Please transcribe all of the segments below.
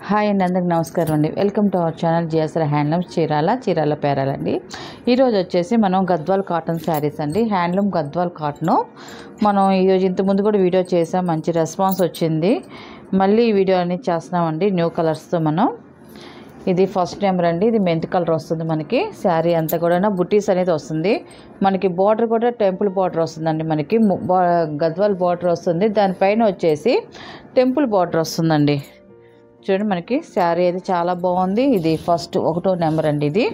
hi అండి అందరికి నమస్కారం అండి welcome to our channel GSR handlooms Chirala Chirala పేరాలండి ఈరోజు వచ్చేసి మనం గద్వాల్ కాటన్ శారీస్ అండి హ్యాండ్లూమ్ గద్వాల్ కాటన్ మనం ఈరోజు ఇంత ముందు కూడా వీడియో చేసాం మంచి రెస్పాన్స్ వచ్చింది మళ్ళీ ఈ వీడియో అనేది చేస్తున్నామండి న్యూ కలర్స్తో మనం ఇది ఫస్ట్ నెంబర్ అండి ఇది మెంత్ కలర్ వస్తుంది మనకి శారీ అంతా కూడా బుటీస్ అనేది వస్తుంది మనకి బార్డర్ కూడా టెంపుల్ బార్డర్ వస్తుందండి మనకి ము- బా- గద్వాల్ బార్డర్ వస్తుంది దానిపైన వచ్చేసి టెంపుల్ బార్డర్ వస్తుందండి చూడండి మనకి శారీ అయితే చాలా బాగుంది ఇది ఫస్ట్ ఒకటో నెంబర్ అండి ఇది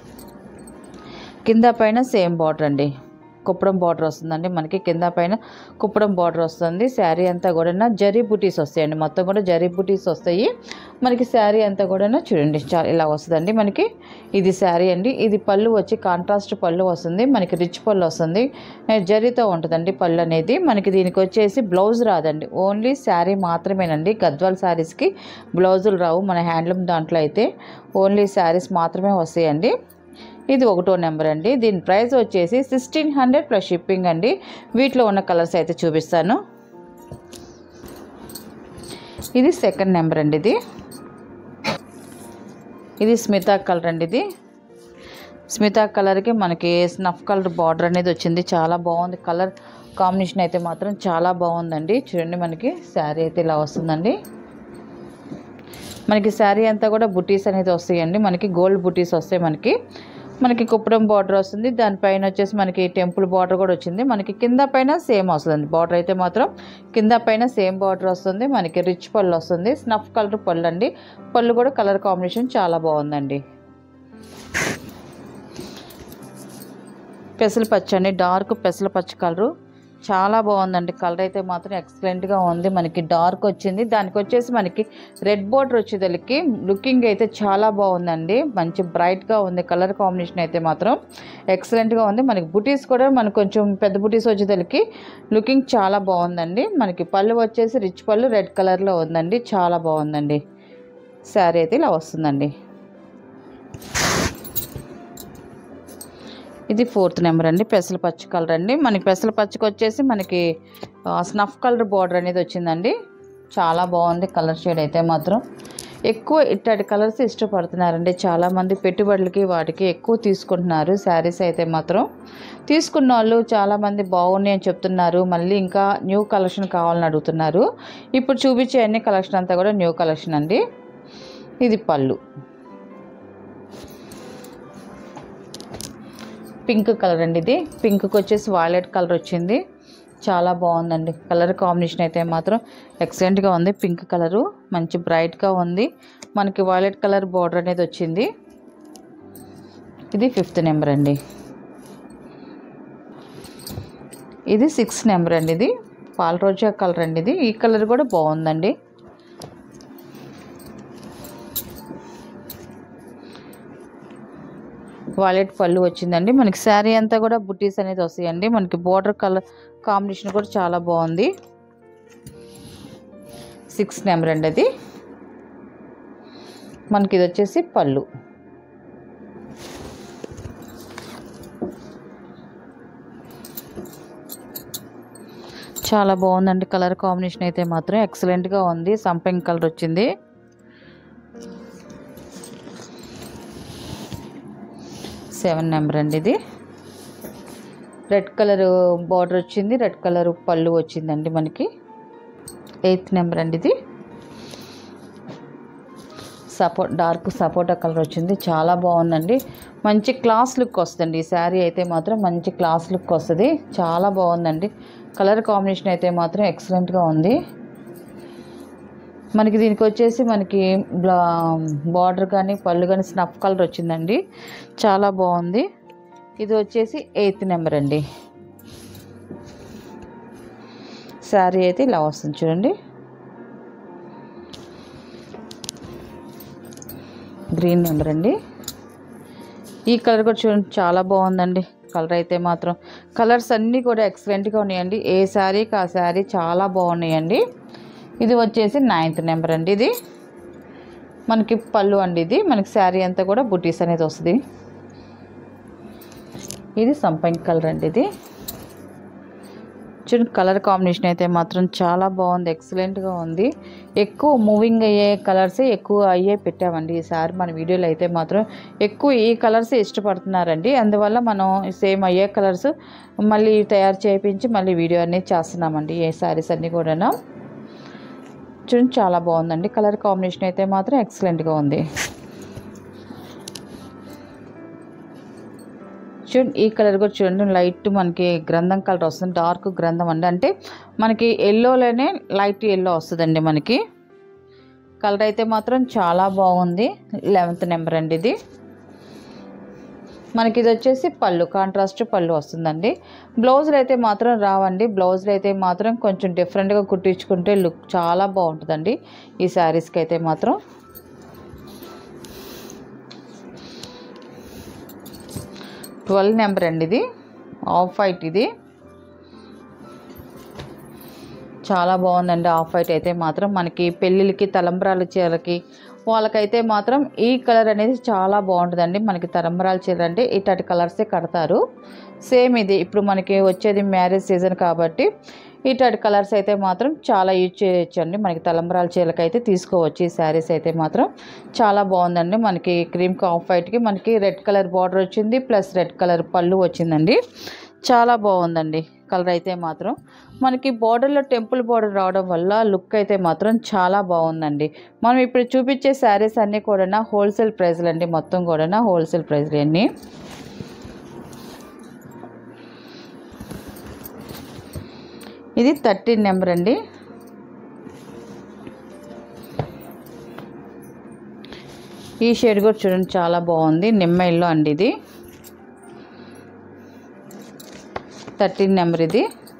కింద పైన సేమ్ బార్డర్ అండి కుప్పడం బార్డర్ వస్తుందండి మనకి కింద పైన కుప్పడం బార్డర్ వస్తుంది శారీ అంతా కూడా జరీ బుటీస్ వస్తాయండి మొత్తం కూడా జరీ బుటీస్ వస్తాయి మనకి శారీ అంతా కూడా చూడండి చాలా ఇలా వస్తుందండి మనకి ఇది శారీ అండి ఇది పళ్ళు వచ్చి కాంట్రాస్ట్ పళ్ళు వస్తుంది మనకి రిచ్ పళ్ళు వస్తుంది ఏ, జరీతో ఉంటుందండి పళ్ళు అనేది మనకి దీనికి వచ్చేసి బ్లౌజ్ రాదండి ఓన్లీ శారీ మాత్రమేనండి గద్వాల్ శారీస్కి బ్లౌజులు రావు మన హ్యాండ్లూమ్ దాంట్లో అయితే ఓన్లీ శారీస్ మాత్రమే వస్తాయండి ఇది ఒకటో నెంబర్ అండి దీని ప్రైస్ వచ్చేసి సిక్స్టీన్ హండ్రెడ్ ప్లస్ షిప్పింగ్ అండి వీటిలో ఉన్న కలర్స్ అయితే చూపిస్తాను ఇది సెకండ్ నెంబర్ అండి ఇది ఇది స్మితా కలర్ అండి ఇది స్మితా కలర్కి మనకి స్నఫ్ కలర్ బార్డర్ అనేది వచ్చింది చాలా బాగుంది కలర్ కాంబినేషన్ అయితే మాత్రం చాలా బాగుందండి చూడండి మనకి శారీ అయితే ఇలా వస్తుందండి మనకి శారీ అంతా కూడా బుటీస్ అనేది వస్తాయండి మనకి గోల్డ్ బుటీస్ వస్తాయి మనకి మనకి కుప్పడం బార్డర్ వస్తుంది దానిపైన వచ్చేసి మనకి టెంపుల్ బార్డర్ కూడా వచ్చింది మనకి కింద పైన సేమ్ వస్తుంది బార్డర్ అయితే మాత్రం కింద పైన సేమ్ బార్డర్ వస్తుంది మనకి రిచ్ పళ్ళు వస్తుంది స్నఫ్ కలర్ పళ్ళు అండి పళ్ళు కూడా కలర్ కాంబినేషన్ చాలా బాగుందండి పెసల పచ్చ అండి డార్క్ పెసల పచ్చ కలరు చాలా బాగుందండి కలర్ అయితే మాత్రం ఎక్సలెంట్గా ఉంది మనకి డార్క్ వచ్చింది దానికి వచ్చేసి మనకి రెడ్ బోర్డర్ వచ్చేదలికి లుకింగ్ అయితే చాలా బాగుందండి మంచి బ్రైట్గా ఉంది కలర్ కాంబినేషన్ అయితే మాత్రం ఎక్సలెంట్గా ఉంది మనకి బుటీస్ కూడా మనకు కొంచెం పెద్ద బుటీస్ వచ్చేదలికి లుకింగ్ చాలా బాగుందండి మనకి పళ్ళు వచ్చేసి రిచ్ పళ్ళు రెడ్ కలర్లో ఉందండి చాలా బాగుందండి శారీ అయితే ఇలా వస్తుందండి ఇది ఫోర్త్ నెంబర్ అండి పెసల పచ్చ కలర్ అండి మనకి పెసల పచ్చకి వచ్చేసి మనకి ఆ, స్నఫ్ కలర్ బార్డర్ అనేది వచ్చిందండి చాలా బాగుంది కలర్ షేడ్ అయితే మాత్రం ఎక్కువ ఇట్లాంటి కలర్స్ ఇష్టపడుతున్నారండి చాలామంది పెట్టుబడులకి వాటికి ఎక్కువ తీసుకుంటున్నారు శారీస్ అయితే మాత్రం తీసుకున్న వాళ్ళు చాలామంది బాగున్నాయి అని చెప్తున్నారు మళ్ళీ ఇంకా న్యూ కలెక్షన్ కావాలని అడుగుతున్నారు ఇప్పుడు చూపించే అన్ని కలెక్షన్ అంతా కూడా న్యూ కలెక్షన్ అండి ఇది పళ్ళు పింక్ కలర్ అండి ఇది పింక్కి వచ్చేసి వాయిలెట్ కలర్ వచ్చింది చాలా బాగుందండి కలర్ కాంబినేషన్ అయితే మాత్రం ఎక్సలెంట్గా ఉంది పింక్ కలరు మంచి బ్రైట్గా ఉంది మనకి వాయిలెట్ కలర్ బార్డర్ అనేది వచ్చింది ఇది ఫిఫ్త్ నెంబర్ అండి ఇది సిక్స్ నెంబర్ అండి ఇది పాల రోజా కలర్ అండి ఇది ఈ కలర్ కూడా బాగుందండి వాలెట్ పళ్ళు వచ్చిందండి మనకి శారీ అంతా కూడా బుటీస్ అనేది వస్తాయండి మనకి బోర్డర్ కలర్ కాంబినేషన్ కూడా చాలా బాగుంది సిక్స్ నెంబర్ అండి అది మనకి ఇది వచ్చేసి పళ్ళు చాలా బాగుందండి కలర్ కాంబినేషన్ అయితే మాత్రం ఎక్సలెంట్గా ఉంది సంపింగ్ కలర్ వచ్చింది సెవెన్ నెంబర్ అండి ఇది రెడ్ కలర్ బార్డర్ వచ్చింది రెడ్ కలర్ పళ్ళు వచ్చిందండి మనకి ఎయిత్ నెంబర్ అండి ఇది సపోర్ట్ డార్క్ సపోటా కలర్ వచ్చింది చాలా బాగుందండి మంచి క్లాస్ లుక్ వస్తుంది ఈ శారీ అయితే మాత్రం మంచి క్లాస్ లుక్ వస్తుంది చాలా బాగుందండి కలర్ కాంబినేషన్ అయితే మాత్రం ఎక్సలెంట్గా ఉంది మనకి దీనికి వచ్చేసి మనకి బార్డర్ కానీ పళ్ళు కానీ స్నఫ్ కలర్ వచ్చిందండి చాలా బాగుంది ఇది వచ్చేసి ఎయిత్ నెంబర్ అండి శారీ అయితే ఇలా వస్తుంది చూడండి గ్రీన్ నెంబర్ అండి ఈ కలర్ కూడా చూడండి చాలా బాగుందండి కలర్ అయితే మాత్రం కలర్స్ అన్నీ కూడా ఎక్సలెంట్గా ఉన్నాయండి ఏ శారీకి ఆ శారీ చాలా బాగున్నాయండి ఇది వచ్చేసి నైన్త్ నెంబర్ అండి ఇది మనకి పళ్ళు అండి ఇది మనకి శారీ అంతా కూడా బుటీస్ అనేది వస్తుంది ఇది సంపంగి కలర్ అండి ఇది చూడండి కలర్ కాంబినేషన్ అయితే మాత్రం చాలా బాగుంది ఎక్సలెంట్గా ఉంది ఎక్కువ మూవింగ్ అయ్యే కలర్సే ఎక్కువ అయ్యే పెట్టామండి ఈసారి మన వీడియోలో అయితే మాత్రం ఎక్కువ ఈ కలర్స్ ఇష్టపడుతున్నారండి అందువల్ల మనం సేమ్ అయ్యే కలర్స్ మళ్ళీ తయారు చేయించి మళ్ళీ వీడియో అనేది చేస్తున్నామండి ఏ శారీస్ అన్నీ కూడా చూడండి చాలా బాగుందండి కలర్ కాంబినేషన్ అయితే మాత్రం ఎక్సలెంట్గా ఉంది చూడండి ఈ కలర్ కూడా చూడండి లైట్ మనకి గ్రంథం కలర్ వస్తుంది డార్క్ గ్రంథం అండి అంటే మనకి ఎల్లోలోనే లైట్ ఎల్లో వస్తుందండి మనకి కలర్ అయితే మాత్రం చాలా బాగుంది లెవెంత్ నెంబర్ అండి ఇది మనకి ఇది వచ్చేసి పళ్ళు కాంట్రాస్ట్ పళ్ళు వస్తుందండి బ్లౌజులు అయితే మాత్రం రావండి బ్లౌజులు అయితే మాత్రం కొంచెం డిఫరెంట్గా కుట్టించుకుంటే లుక్ చాలా బాగుంటుందండి ఈ శారీస్కి అయితే మాత్రం ట్వెల్వ్ నెంబర్ అండి ఇది ఆఫ్ వైట్ ఇది చాలా బాగుందండి ఆఫ్ వైట్ అయితే మాత్రం మనకి పెళ్ళిళ్ళకి తలంబ్రాల చీరలకి వాళ్ళకైతే మాత్రం ఈ కలర్ అనేది చాలా బాగుంటుందండి మనకి తలంబ్రాల చీర అంటే ఇట్లాంటి కలర్సే కడతారు సేమ్ ఇది ఇప్పుడు మనకి వచ్చేది మ్యారేజ్ సీజన్ కాబట్టి ఇట్లాంటి కలర్స్ అయితే మాత్రం చాలా యూజ్ చేయొచ్చు అండి మనకి తలంబ్రాల చీరలకి అయితే తీసుకోవచ్చు ఈ శారీస్ అయితే మాత్రం చాలా బాగుందండి మనకి క్రీమ్ ఆఫ్ వైట్కి మనకి రెడ్ కలర్ బార్డర్ వచ్చింది ప్లస్ రెడ్ కలర్ పళ్ళు వచ్చిందండి చాలా బాగుందండి కలర్ అయితే మాత్రం మనకి బార్డర్లో టెంపుల్ బార్డర్ రావడం వల్ల లుక్ అయితే మాత్రం చాలా బాగుందండి మనం ఇప్పుడు చూపించే శారీస్ అన్నీ కూడా హోల్సేల్ ప్రైస్లు అండి మొత్తం కూడా హోల్సేల్ ప్రైస్లు అన్నీ ఇది థర్టీన్ నెంబర్ అండి ఈ షేడ్ కూడా చూడండి చాలా బాగుంది నిమ్మ ఇల్లు అండి ఇది థర్టీన్ నెంబర్ ఇది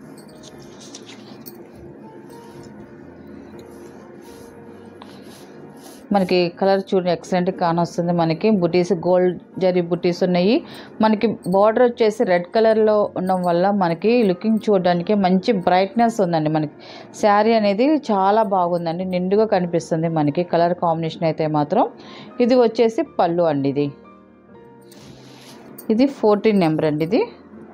మనకి కలర్ చూడండి ఎక్సలెంట్ కానొస్తుంది మనకి బుటీస్ గోల్డ్ జరీ బుటీస్ ఉన్నాయి మనకి బార్డర్ వచ్చేసి రెడ్ కలర్లో ఉండడం వల్ల మనకి లుకింగ్ చూడడానికి మంచి బ్రైట్నెస్ ఉందండి మనకి శారీ అనేది చాలా బాగుందండి నిండుగా కనిపిస్తుంది మనకి కలర్ కాంబినేషన్ అయితే మాత్రం ఇది వచ్చేసి పళ్ళు అండి ఇది ఇది ఫోర్టీన్ నెంబర్ అండి ఇది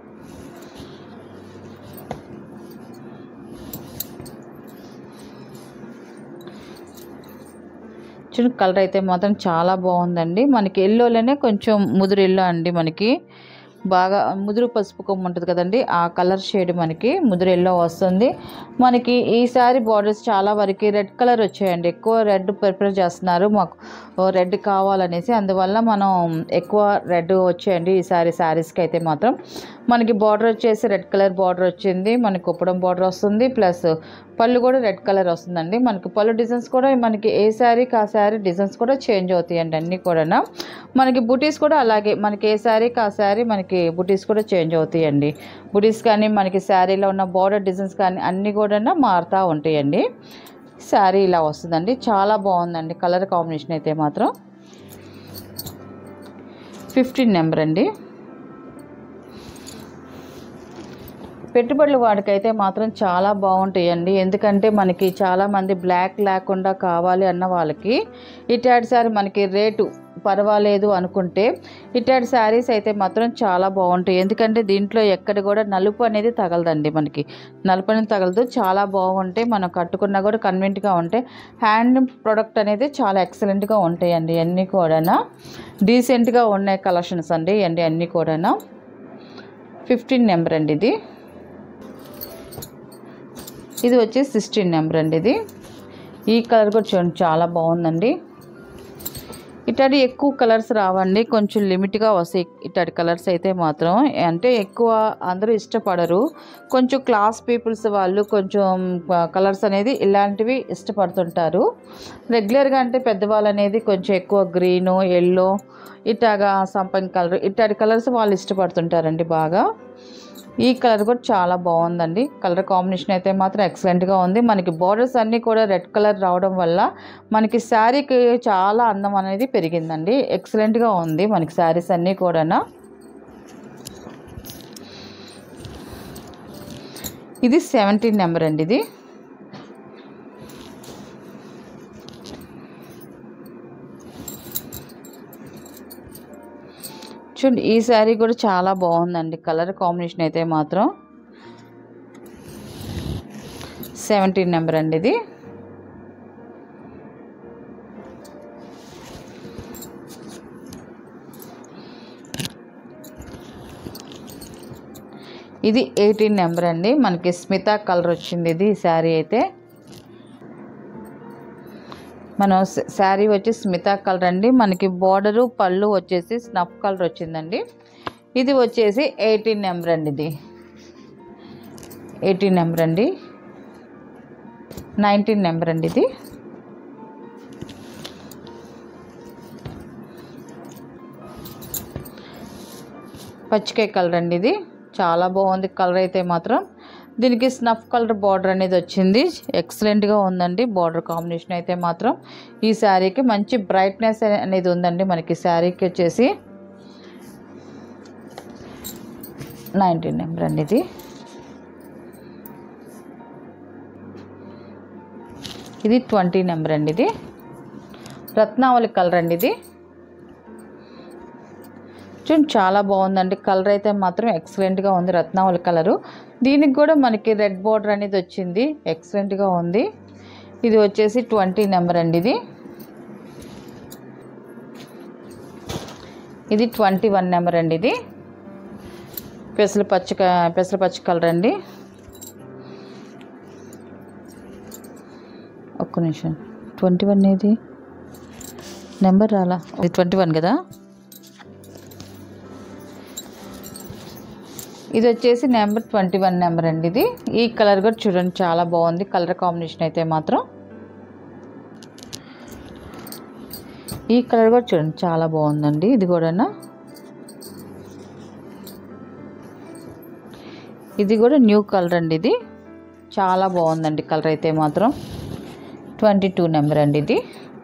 చూడండి కలర్ అయితే మాత్రం చాలా బాగుందండి మనకి ఎల్లోలోనే కొంచెం ముదురు ఎల్లో అండి మనకి బాగా ముదురు పసుపు కొమ్ము ఉంటుంది కదండి ఆ కలర్ షేడ్ మనకి ముదురు ఎల్లో వస్తుంది మనకి ఈసారి బార్డర్స్ చాలా వరకు రెడ్ కలర్ వచ్చాయండి ఎక్కువ రెడ్ ప్రిపేర్ చేస్తున్నారు మాకు రెడ్ కావాలనేసి అందువల్ల మనం ఎక్కువ రెడ్ వచ్చాయండి ఈసారి శారీస్కి అయితే మాత్రం మనకి బార్డర్ వచ్చేసి రెడ్ కలర్ బార్డర్ వచ్చింది మనకి కుప్పడం బార్డర్ వస్తుంది ప్లస్ పళ్ళు కూడా రెడ్ కలర్ వస్తుందండి మనకి పళ్ళు డిజైన్స్ కూడా మనకి ఏ శారీకి ఆ శారీ డిజైన్స్ కూడా చేంజ్ అవుతాయండి అన్నీ కూడా మనకి బుటీస్ కూడా అలాగే మనకి ఏ శారీకి ఆ శారీ మనకి బుటీస్ కూడా చేంజ్ అవుతాయండి బుటీస్ కానీ మనకి శారీలో ఉన్న బార్డర్ డిజైన్స్ కానీ అన్నీ కూడా మారుతూ ఉంటాయండి శారీ ఇలా వస్తుందండి చాలా బాగుందండి కలర్ కాంబినేషన్ అయితే మాత్రం ఫిఫ్టీన్ నెంబర్ అండి పెట్టుబడులు వాడికైతే మాత్రం చాలా బాగుంటాయండి ఎందుకంటే మనకి చాలామంది బ్లాక్ లేకుండా కావాలి అన్న వాళ్ళకి ఇటాడ్ శారీ మనకి రేటు పర్వాలేదు అనుకుంటే ఇటాడ్ శారీస్ అయితే మాత్రం చాలా బాగుంటాయి ఎందుకంటే దీంట్లో ఎక్కడ కూడా నలుపు అనేది తగలదండి మనకి నలుపు అనేది తగలదు చాలా బాగుంటాయి మనం కట్టుకున్నా కూడా కన్వీనెంట్గా ఉంటాయి హ్యాండ్ ప్రొడక్ట్ అనేది చాలా ఎక్సలెంట్గా ఉంటాయండి అన్నీ కూడా డీసెంట్గా ఉన్నాయి కలెక్షన్స్ అండి ఇవన్నీ అన్నీ కూడా ఫిఫ్టీన్ నెంబర్ అండి ఇది ఇది వచ్చి సిక్స్టీన్ నెంబర్ అండి ఇది ఈ కలర్ కూడా చూడండి చాలా బాగుందండి ఇట్లాంటి ఎక్కువ కలర్స్ రావండి కొంచెం లిమిట్గా వస్తాయి ఇట్లాంటి కలర్స్ అయితే మాత్రం అంటే ఎక్కువ అందరూ ఇష్టపడరు కొంచెం క్లాస్ పీపుల్స్ వాళ్ళు కొంచెం కలర్స్ అనేది ఇలాంటివి ఇష్టపడుతుంటారు రెగ్యులర్గా అంటే పెద్దవాళ్ళు అనేది కొంచెం ఎక్కువ గ్రీను ఎల్లో ఇట్లాగా సంపంగి కలర్ ఇట్లాంటి కలర్స్ వాళ్ళు ఇష్టపడుతుంటారండి బాగా ఈ కలర్ కూడా చాలా బాగుందండి కలర్ కాంబినేషన్ అయితే మాత్రం ఎక్సలెంట్గా ఉంది మనకి బార్డర్స్ అన్నీ కూడా రెడ్ కలర్ రావడం వల్ల మనకి శారీకి చాలా అందం అనేది పెరిగిందండి ఎక్సలెంట్గా ఉంది మనకి శారీస్ అన్నీ కూడా ఇది సెవెంటీన్ నెంబర్ అండి ఇది చూడండి ఈ శారీ కూడా చాలా బాగుందండి కలర్ కాంబినేషన్ అయితే మాత్రం సెవెంటీన్ నెంబర్ అండి ఇది ఇది ఎయిటీన్ నెంబర్ అండి మనకి స్మిత కలర్ వచ్చింది ఇది ఈ శారీ అయితే మనం స- శారీ వచ్చి స్మిత కలర్ అండి మనకి బార్డరు పళ్ళు వచ్చేసి స్నఫ్ కలర్ వచ్చిందండి ఇది వచ్చేసి ఎయిటీన్ నెంబర్ అండి ఇది ఎయిటీన్ నెంబర్ అండి నైన్టీన్ నెంబర్ అండి ఇది పచ్చికాయ కలర్ అండి ఇది చాలా బాగుంది కలర్ అయితే మాత్రం దీనికి స్నఫ్ కలర్ బార్డర్ అనేది వచ్చింది ఎక్సలెంట్గా ఉందండి బార్డర్ కాంబినేషన్ అయితే మాత్రం ఈ శారీకి మంచి బ్రైట్నెస్ అనేది ఉందండి మనకి శారీకి వచ్చేసి నైన్టీన్ నెంబర్ అండి ఇది ఇది ట్వంటీ నెంబర్ అండి ఇది రత్నావళి కలర్ అండి ఇది చూడండి చాలా బాగుందండి కలర్ అయితే మాత్రం ఎక్సలెంట్గా ఉంది రత్నావళి కలరు దీనికి కూడా మనకి రెడ్ బార్డర్ అనేది వచ్చింది ఎక్సలెంట్గా ఉంది ఇది వచ్చేసి ట్వంటీ నెంబర్ అండి ఇది ఇది ట్వంటీ వన్ నెంబర్ అండి ఇది పెసలు పచ్చ పెసలు పచ్చ కలర్ అండి ఒక్క నిమిషం ట్వంటీ వన్ ఏది నెంబర్ రాలా ఇది ట్వంటీ వన్ కదా ఇది వచ్చేసి నెంబర్ ట్వంటీ వన్ నెంబర్ అండి ఇది ఈ కలర్ కూడా చూడండి చాలా బాగుంది కలర్ కాంబినేషన్ అయితే మాత్రం ఈ కలర్ కూడా చూడండి చాలా బాగుందండి ఇది కూడా ఇది కూడా న్యూ కలర్ అండి ఇది చాలా బాగుందండి కలర్ అయితే మాత్రం ట్వంటీ టూ నెంబర్ అండి ఇది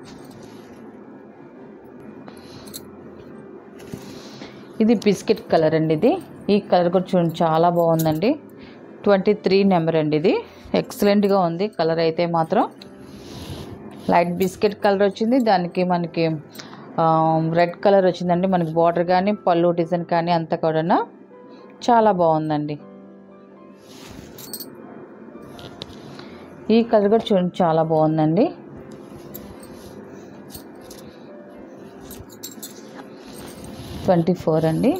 ఇది బిస్కెట్ కలర్ అండి ఇది ఈ కలర్ కూడా చూడండి చాలా బాగుందండి ట్వంటీ త్రీ నెంబర్ అండి ఇది ఎక్సలెంట్గా ఉంది కలర్ అయితే మాత్రం లైట్ బిస్కెట్ కలర్ వచ్చింది దానికి మనకి రెడ్ కలర్ వచ్చిందండి మనకి బార్డర్ కానీ పళ్ళు డిజైన్ కానీ అంతా కూడా చాలా బాగుందండి ఈ కలర్ కూడా చూడండి చాలా బాగుందండి ట్వంటీ ఫోర్ అండి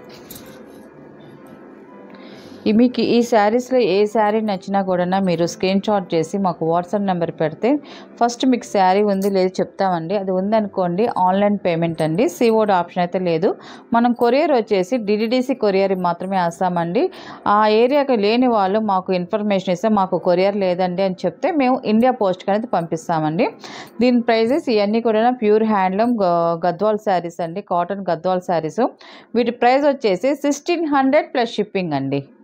ఈ మీకు ఈ శారీస్లో ఏ శారీ నచ్చినా కూడా మీరు స్క్రీన్ షాట్ చేసి మాకు వాట్సాప్ నెంబర్ పెడితే ఫస్ట్ మీకు శారీ ఉంది లేదు చెప్తామండి అది ఉందనుకోండి ఆన్లైన్ పేమెంట్ అండి సిఓడి ఆప్షన్ అయితే లేదు మనం కొరియర్ వచ్చేసి డిడిడిసి కొరియర్ మాత్రమే వేస్తామండి ఆ ఏరియాకి లేని వాళ్ళు మాకు ఇన్ఫర్మేషన్ ఇస్తే మాకు కొరియర్ లేదండి అని చెప్తే మేము ఇండియా పోస్ట్ అనేది పంపిస్తామండి దీని ప్రైజెస్ ఇవన్నీ కూడా ప్యూర్ హ్యాండ్లూమ్ గద్వాల్ శారీస్ అండి కాటన్ గద్వాల్ శారీస్ వీటి ప్రైస్ వచ్చేసి సిక్స్టీన్ హండ్రెడ్ ప్లస్ షిప్పింగ్ అండి